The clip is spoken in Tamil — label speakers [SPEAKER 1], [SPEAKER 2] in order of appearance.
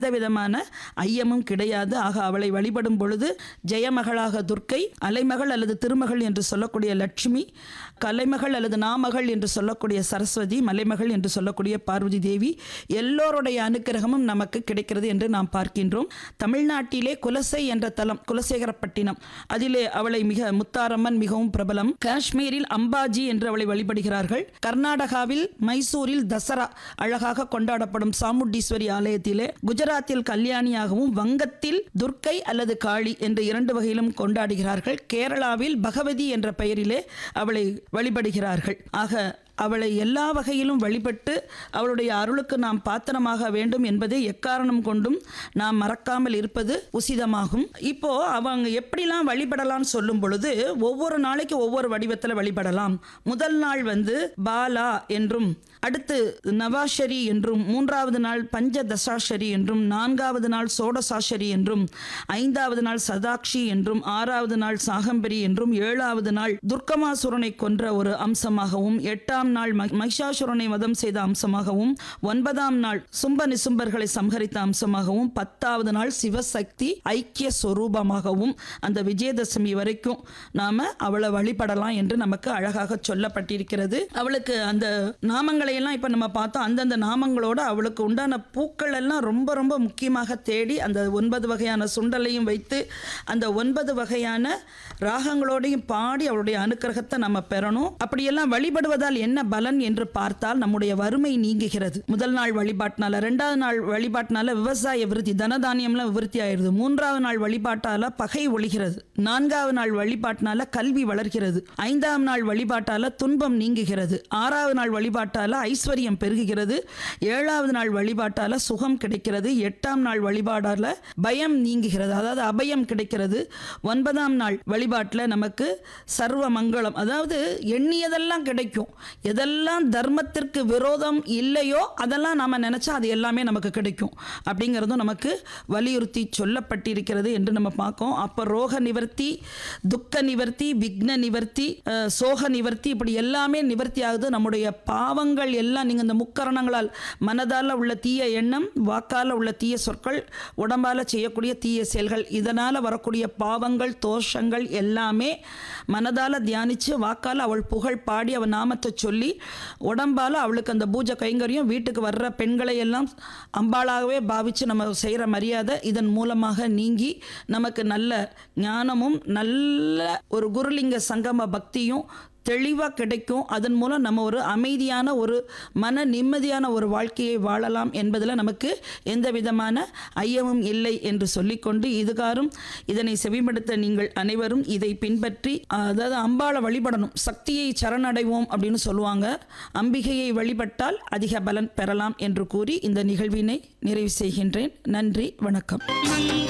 [SPEAKER 1] எந்த விதமான ஐயமும் கிடையாது ஆக அவளை வழிபடும் பொழுது ஜெயமகளாக துர்க்கை அலைமகள் அல்லது திருமகள் என்று சொல்லக்கூடிய லட்சுமி கலைமகள் அல்லது நாமகள் என்று சொல்லக்கூடிய சரஸ்வதி மலைமகள் என்று சொல்லக்கூடிய பார்வதி தேவி எல்லோருடைய அனுக்கிரகமும் நமக்கு கிடைக்கிறது என்று நாம் பார்க்கின்றோம் தமிழ்நாட்டிலே குலசை என்ற தலம் குலசேகரப்பட்டினம் அதிலே அவளை மிக முத்தாரம்மன் மிகவும் பிரபலம் காஷ்மீரில் அம்பாஜி என்று அவளை வழிபடுகிறார்கள் கர்நாடகாவில் மைசூரில் தசரா அழகாக கொண்டாடப்படும் சாமுண்டீஸ்வரி ஆலயத்திலே குஜராத்தில் கல்யாணியாகவும் வங்கத்தில் துர்க்கை அல்லது காளி என்ற இரண்டு வகையிலும் கொண்டாடுகிறார்கள் கேரளாவில் பகவதி என்ற பெயரிலே அவளை வழிபடுகிறார்கள் ஆக அவளை எல்லா வகையிலும் வழிபட்டு அவளுடைய அருளுக்கு நாம் பாத்திரமாக வேண்டும் என்பதை எக்காரணம் கொண்டும் நாம் மறக்காமல் இருப்பது உசிதமாகும் இப்போ அவங்க எப்படிலாம் வழிபடலாம்னு சொல்லும் பொழுது ஒவ்வொரு நாளைக்கு ஒவ்வொரு வடிவத்தில் வழிபடலாம் முதல் நாள் வந்து பாலா என்றும் அடுத்து நவாஷரி என்றும் மூன்றாவது நாள் பஞ்ச தசாஷரி என்றும் நான்காவது நாள் சோடசாஷரி என்றும் ஐந்தாவது நாள் சதாக்ஷி என்றும் ஆறாவது நாள் சாகம்பரி என்றும் ஏழாவது நாள் துர்க்கமாசுரனை கொன்ற ஒரு அம்சமாகவும் எட்டாம் நாள் ம- மகிஷாசுரனை வதம் செய்த அம்சமாகவும் ஒன்பதாம் நாள் சும்ப நிசும்பர்களை சம்ஹரித்த அம்சமாகவும் பத்தாவது நாள் சிவசக்தி ஐக்கிய சொரூபமாகவும் அந்த விஜயதசமி வரைக்கும் நாம அவளை வழிபடலாம் என்று நமக்கு அழகாக சொல்லப்பட்டிருக்கிறது அவளுக்கு அந்த நாமங்களை எல்லாம் இப்ப நம்ம பார்த்தோம் அந்தந்த நாமங்களோட அவளுக்கு உண்டான பூக்கள் எல்லாம் ரொம்ப ரொம்ப முக்கியமாக தேடி அந்த ஒன்பது வகையான சுண்டலையும் வைத்து அந்த ஒன்பது வகையான ராகங்களோடையும் பாடி அவளுடைய அனுக்கிரகத்தை நம்ம பெறணும் அப்படியெல்லாம் வழிபடுவதால் என்ன பலன் என்று பார்த்தால் நம்முடைய வறுமை நீங்குகிறது முதல் நாள் வழிபாட்டினால ரெண்டாவது நாள் வழிபாட்டினால விவசாய விருத்தி தனதானியம்லாம் விருத்தி ஆயிருது மூன்றாவது நாள் வழிபாட்டால பகை ஒழிகிறது நான்காவது நாள் வழிபாட்டினால கல்வி வளர்கிறது ஐந்தாம் நாள் வழிபாட்டால துன்பம் நீங்குகிறது ஆறாவது நாள் வழிபாட்டால ஐஸ்வர்யம் பெருகுகிறது ஏழாவது நாள் வழிபாட்டால சுகம் கிடைக்கிறது எட்டாம் நாள் வழிபாடால பயம் நீங்குகிறது அதாவது அபயம் கிடைக்கிறது ஒன்பதாம் நாள் வழிபாட்டில் நமக்கு சர்வ மங்களம் அதாவது எண்ணியதெல்லாம் கிடைக்கும் எதெல்லாம் தர்மத்திற்கு விரோதம் இல்லையோ அதெல்லாம் நாம நினைச்சா அது எல்லாமே நமக்கு கிடைக்கும் அப்படிங்கிறதும் நமக்கு வலியுறுத்தி சொல்லப்பட்டிருக்கிறது என்று நம்ம பார்க்கோம் அப்போ ரோக நிவர்த்தி துக்க நிவர்த்தி விக்ன நிவர்த்தி அஹ், சோக நிவர்த்தி இப்படி எல்லாமே நிவர்த்தி ஆகுது நம்முடைய பாவங்கள் எல்லாம் நீங்கள் இந்த முக்கரணங்களால் மனதால் உள்ள தீய எண்ணம் வாக்கால் உள்ள தீய சொற்கள் உடம்பால் செய்யக்கூடிய தீய செயல்கள் இதனால் வரக்கூடிய பாவங்கள் தோஷங்கள் எல்லாமே மனதால் தியானித்து வாக்கால் அவள் புகழ் பாடி அவள் நாமத்தை சொல்லி உடம்பால் அவளுக்கு அந்த பூஜை கைங்கரியம் வீட்டுக்கு வர்ற பெண்களை எல்லாம் அம்பாளாகவே பாவித்து நம்ம செய்கிற மரியாதை இதன் மூலமாக நீங்கி நமக்கு நல்ல ஞானமும் நல்ல ஒரு குருலிங்க சங்கம பக்தியும் தெளிவாக கிடைக்கும் அதன் மூலம் நம்ம ஒரு அமைதியான ஒரு மன நிம்மதியான ஒரு வாழ்க்கையை வாழலாம் என்பதில் நமக்கு எந்த விதமான ஐயமும் இல்லை என்று சொல்லிக்கொண்டு இதுகாரும் இதனை செவிமடுத்த நீங்கள் அனைவரும் இதை பின்பற்றி அதாவது அம்பாளை வழிபடணும் சக்தியை சரணடைவோம் அப்படின்னு சொல்லுவாங்க அம்பிகையை வழிபட்டால் அதிக பலன் பெறலாம் என்று கூறி இந்த நிகழ்வினை நிறைவு செய்கின்றேன் நன்றி வணக்கம்